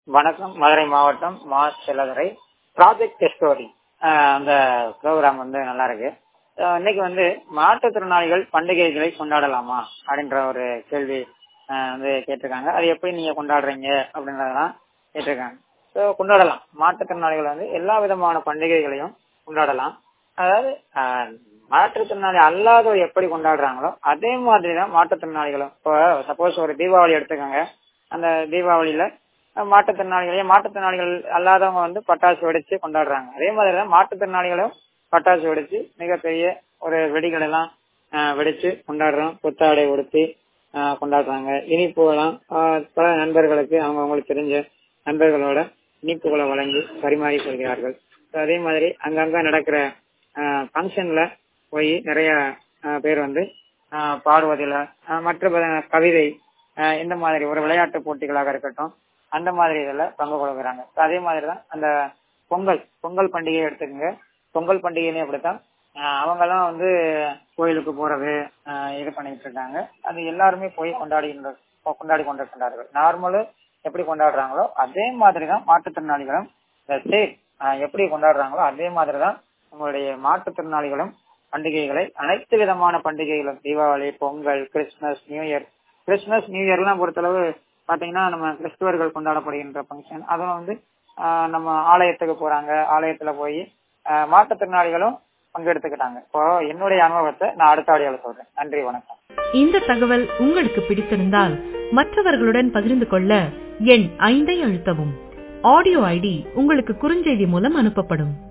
வணக்கம் மதுரை மாவட்டம் மா செல்லதுரை ப்ராஜெக்ட் ஸ்டோரி அந்த ப்ரோக்ராம் வந்து நல்லா இருக்கு அஹ் இன்னைக்கு வந்து மாற்றுத்திறனாளிகள் பண்டிகைகளை கொண்டாடலாமா அப்படின்ற ஒரு கேள்வி அஹ் வந்து கேட்டிருக்காங்க அது எப்படி நீங்க கொண்டாடுறீங்க அப்படின்றதெல்லாம் கேட்டிருக்காங்க ஸோ கொண்டாடலாம் மாற்றுத்திறனாளிகள் வந்து எல்லா விதமான பண்டிகைகளையும் கொண்டாடலாம் அதாவது அஹ், மாற்றுத்திறனாளி அல்லாதவர் எப்படி கொண்டாடுறாங்களோ அதே மாதிரி தான் மாற்றுத்திறனாளிகளும் இப்போ சப்போஸ் ஒரு தீபாவளி எடுத்துக்கோங்க அந்த தீபாவளியில அஹ், மாற்றுத்திறனாளிகளையும் மாற்றுத்திறனாளிகள் அல்லாதவங்க வந்து பட்டாசு வெடிச்சு கொண்டாடுறாங்க அதே மாதிரி தான் மாற்றுத்திறனாளிகளும் பட்டாசு வெடிச்சு மிகப்பெரிய ஒரு வெடிகள் எல்லாம் அஹ், வெடிச்சு கொண்டாடுறோம் புத்தாடை உடுத்தி அஹ், கொண்டாடுறாங்க இனிப்புகளாம் அஹ், பல நண்பர்களுக்கு அவங்க அவங்களுக்கு தெரிஞ்ச நண்பர்களோட இனிப்புகளை வழங்கி பரிமாறிக் கொள்கிறார்கள் So, அதே மாதிரி அங்கங்க நடக்கிற ஃபங்க்ஷன்ல போய் நிறைய அஹ், பேர் வந்து அஹ், பாடுவதில் அஹ், மற்ற பல- கவிதை அஹ், இந்த மாதிரி ஒரு விளையாட்டு போட்டிகளாக இருக்கட்டும் அந்த மாதிரி இதில் பங்கு கொள்கிறாங்க So, அதே மாதிரி தான் அந்த பொங்கல் பொங்கல் பண்டிகையை எடுத்துக்கோங்க பொங்கல் பண்டிகையிலையும் அப்படித்தான் அஹ், அவங்கெல்லாம் வந்து கோயிலுக்கு போறது அஹ், இது பண்ணிட்டு இருக்காங்க அது எல்லாருமே போய் கொண்டாடுகின்ற கொண்டாடி கொண்டிருக்கின்றார்கள் நார்மலு எப்படி கொண்டாடுறாங்களோ அதே மாதிரி தான் மாற்றுத்திறனாளிகளும் சேம் எப்படி கொண்டாடுறாங்களோ அதே மாதிரி தான் நம்மளுடைய மாற்றுத்திறனாளிகளும் பண்டிகைகளை அனைத்து விதமான பண்டிகைகளும் Deepavali Pongal Christmas New Year Christmas New இயர்லாம் பொறுத்தளவு பாத்தீங்கன்னா நம்ம கிறிஸ்துவர்கள் கொண்டாடப்படுகின்ற ஃபங்க்ஷன் அதுவும் வந்து ஆஹ், நம்ம ஆலயத்துக்கு போறாங்க ஆலயத்துல போய் ஆஹ், மாற்றுத்திறனாளிகளும் பங்கெடுத்துக்கிட்டாங்க இப்போ என்னுடைய அனுபவத்தை நான் அடுத்த ஆடியோல சொல்றேன் நன்றி வணக்கம் இந்த தகவல் உங்களுக்கு பிடித்திருந்தால் மற்றவர்களுடன் பகிர்ந்து கொள்ள எண் ஐந்தை அழுத்தவும் ஆடியோ ஐடி உங்களுக்கு குறுஞ்செய்தி மூலம் அனுப்பப்படும்